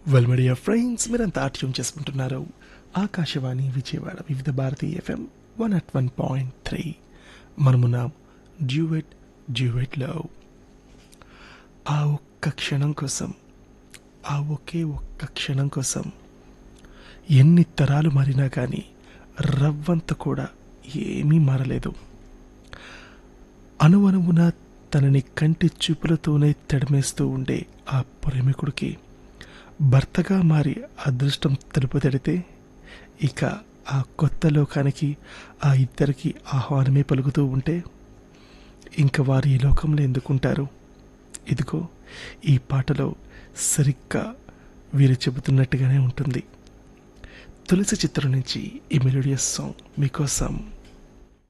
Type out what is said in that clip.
well media friends మీరంతా ఆట్యం చేసుకుంటున్నారు Akashvani Vijayawada Vividh Bharati FM one at one point three మనమున్నాం డ్యూవెట్ డ్యూవెట్లో ఆ ఒక్క క్షణం కోసం ఆ ఒకే ఒక్క క్షణం కోసం ఎన్ని తరాలు మారినా కానీ రవ్వంత కూడా ఏమీ మారలేదు అణువణువున తనని కంటి చూపులతోనే తడిమేస్తూ ఉండే ఆ ప్రేమికుడికి భర్తగా మారి అదృష్టం తలుపు తెడితే ఇక ఆ కొత్త లోకానికి ఆ ఇద్దరికి ఆహ్వానమే పలుకుతూ ఉంటే ఇంక వారు ఈ లోకంలో ఎందుకుంటారు ఇదిగో ఈ పాటలో సరిగ్గా వీరు చెబుతున్నట్టుగానే ఉంటుంది తులసి చిత్రం నుంచి ఈ మెలోడియస్ సాంగ్ మీకోసం